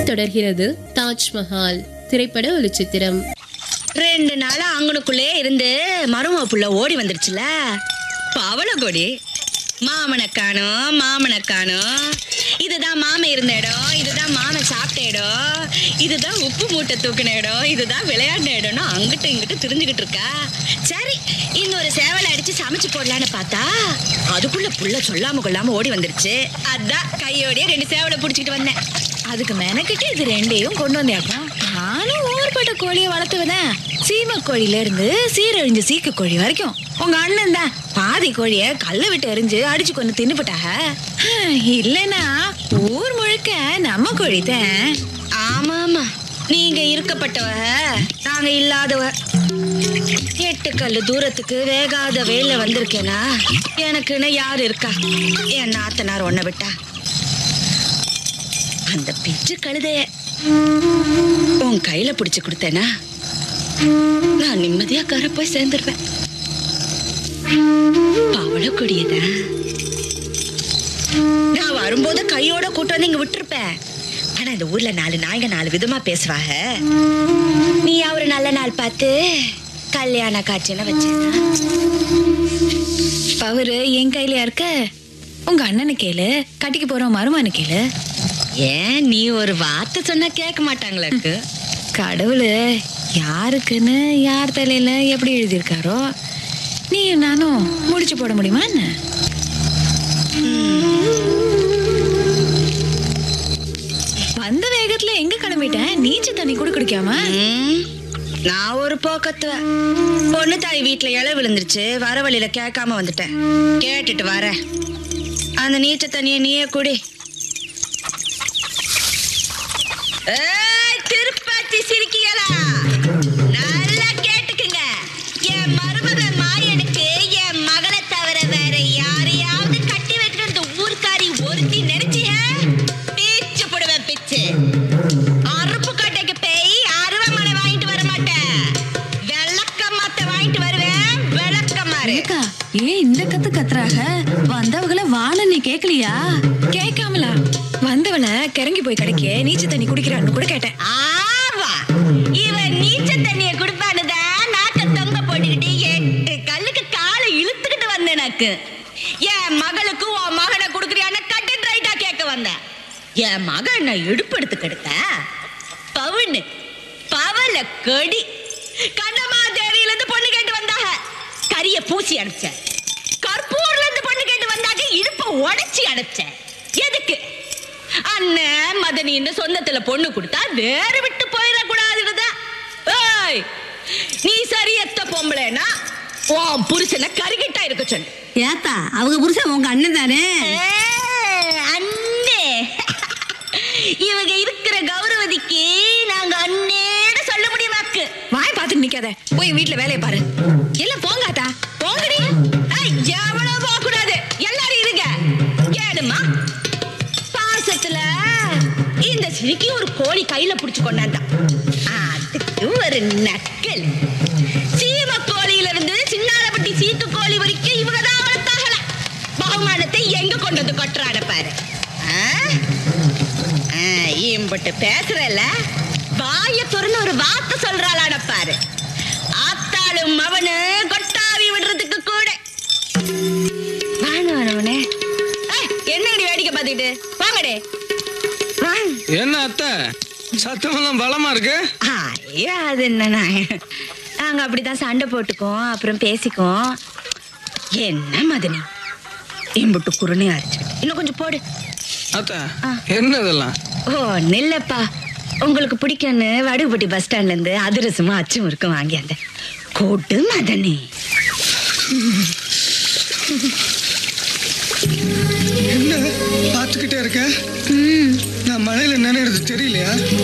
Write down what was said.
தொடர்கிறது தாஜ்மஹால் திரைப்பட ஒளிச்சித்திரம் ரெண்டு நாளா அங்கனுக்குள்ளே இருந்து மருமக புள்ள ஓடி வந்துருச்சுல பவள கொடி மாமனை காணோம் மாமனை காணோம் இதுதான் மாமன் இருந்த இடம் இதுதான் மாமன் சாப்பிட்ட இடம் இதுதான் உப்பு மூட்டை தூக்கின இடம் இதுதான் விளையாடின இடம்னு அங்கிட்டு இங்கிட்டு திரிஞ்சுக்கிட்டு இருக்கா சரி இன்னொரு சேவலை அடிச்சு சமைச்சு போடலான்னு பார்த்தா அதுக்குள்ள புள்ள சொல்லாம கொள்ளாம ஓடி வந்துருச்சு அதான் கையோடயே ரெண்டு சேவலை புடிச்சிக்கிட்டு வந்தேன் அதுக்கு மெனக்கிட்டு இது ரெண்டையும் கொண்டு வந்தியாக்கும் நானும் ஊர்பட்ட கோழியை வளர்த்துவதேன் சீம கோழில இருந்து சீரழிஞ்ச சீக்கு கோழி வரைக்கும் உங்க அண்ணன் தான் பாதி கோழிய கல்ல விட்டு எரிஞ்சு அடிச்சு கொண்டு தின்னுபிட்டாக இல்லைன்னா ஊர் முழுக்க நம்ம கோழி தான் ஆமா ஆமா நீங்க இருக்கப்பட்டவ நாங்க இல்லாதவ எட்டு கல்லு தூரத்துக்கு வேகாத வெயில வந்திருக்கேனா எனக்குன்னு யார் இருக்கா என் நாத்தனார் ஒன்ன விட்டா அந்த பிச்சு கழுதைய உன் கையில பிடிச்சு கொடுத்தேனா நான் நிம்மதியா கரை போய் சேர்ந்துருவேன் பவள கொடியதான் நான் வரும்போது கையோட கூட்டு வந்து இங்க விட்டுருப்பேன் ஆனா இந்த ஊர்ல நாலு நாய்ங்க நாலு விதமா பேசுவாங்க நீ ஒரு நல்ல நாள் பார்த்து கல்யாண காட்சின்னு வச்சேனா பவரு என் கையிலயா இருக்க உங்க அண்ணனு கேளு கட்டிக்கு போறோம் மருமானு கேளு ஏன் நீ ஒரு வார்த்தை சொன்னா கேட்க மாட்டாங்களுக்கு கடவுள் யாருக்குன்னு யார் தலையில எப்படி எழுதியிருக்காரோ நீ நானும் முடிச்சு போட முடியுமா என்ன வந்த வேகத்துல எங்க கிளம்பிட்டேன் நீச்ச தண்ணி கூட குடிக்காம ம், நான் ஒரு போக்கத்துவ பொண்ணு தாய் வீட்டுல இலை விழுந்துருச்சு வர வழியில கேட்காம வந்துட்டேன் கேட்டுட்டு வரேன் அந்த நீச்ச தண்ணிய நீயே குடி ஏய், திருப்பாச்சி சிரிக்கிகளா நல்லா கேட்டுக்குங்க என் மருமக மாயனுக்கு என் மகளை தவிர வேற யாரையாவது கட்டி வைக்கணும் இந்த ஊர்க்காரி ஒருத்தி நினைச்சிய பீச்சு போடுவேன் பிச்சு அருப்பு கட்டைக்கு பேய் அருவமனை வாங்கிட்டு வர மாட்டேன் விளக்கமாத்த வாங்கிட்டு வருவேன் விளக்கமாறு ஏக்கா ஏன் இந்த கத்து கத்துறாக வந்தவங்கள வாழ நீ கேக்கலையா கேட்காமலா வந்தவள கிறங்கி போய் கிடைக்க நீச்ச தண்ணி குடிக்கிறான்னு கூட கேட்டேன் ஆவா இவன் நீச்ச தண்ணிய குடிப்பானுதான் நாக்க தொங்க போட்டுக்கிட்டு எட்டு கல்லுக்கு காலை இழுத்துக்கிட்டு வந்தேன் எனக்கு என் மகளுக்கு உன் மகனை குடுக்குறியான்னு கட்டு ரைட்டா கேட்க வந்தேன் என் மகன் நான் இடுப்பு எடுத்து கெடுத்த பவுன்னு பவல கொடி கண்ணம்மா தேவியில இருந்து பொண்ணு கேட்டு வந்தாக கரிய பூசி அனுப்பிச்சேன் கற்பூர்ல இருந்து பொண்ணு கேட்டு வந்தாங்க இடுப்ப உடைச்சி அனுப்பிச்சேன் எதுக்கு அண்ணன் மதனின்னு சொந்தத்துல பொண்ணு கொடுத்தா வேற விட்டு போயிடக்கூடாதுதான் ஏய் நீ சரியத்த பொம்பளைனா உன் புருஷனை கருகிட்டா இருக்க சொல்லு ஏத்தா அவங்க புருஷன் உங்க அண்ணன் தானே ஏய், அண்ணே இவங்க இருக்கிற கௌரவதிக்கு நாங்க அண்ணேன்னு சொல்ல முடியுமாக்கு வாய் பார்த்துட்டு நிக்காத போய் வீட்டுல வேலையை பாரு எல்லாம் போங்காத்தா போங்கடி ஏய், எவ்வளவு போக கூடாது எல்லாரும் இருங்க கேளுமா பாசத்துல இந்த சிரிக்கி ஒரு கோழி கையில புடிச்சு கொண்டாந்தான் அதுக்கு ஒரு நக்கல் சீம கோழியில இருந்து சின்னாரப்பட்டி சீத்து கோழி வரைக்கும் இவங்க தான் வளர்த்தாகல பகுமானத்தை எங்க கொண்டு வந்து கொட்டுறாட பாரு ஆ? ஆ, இம்புட்டு பேசுறல வாய துறன்னு ஒரு வார்த்தை சொல்றாளாட பாரு ஆத்தாளும் அவனு கொட்டாவி விடுறதுக்கு கூட வாங்க வரவனே என்னடி வேடிக்கை பார்த்துக்கிட்டு வாங்கடே வாங்க என்ன அத்தை சத்தமெல்லாம் பலமா இருக்கு ஐயா அது என்னண்ணா நாங்க அப்படிதான் சண்டை போட்டுக்கோம் அப்புறம் பேசிக்குவோம் என்ன மதனி இம்புட்டு குருணையா அரைச்சு இன்னும் கொஞ்சம் போடு அத்தை ஆ. என்ன இதெல்லாம் ஓ நில்லப்பா உங்களுக்கு பிடிக்கும்னு வடுகுப்பட்டி பஸ் ஸ்டாண்ட்ல இருந்து அதிரசமும் அச்சும் இருக்கும் வாங்கியாந்த கொடு மதனி என்ன பார்த்துக்கிட்டே இருக்க நான் மழையில நினைறது தெரியலையா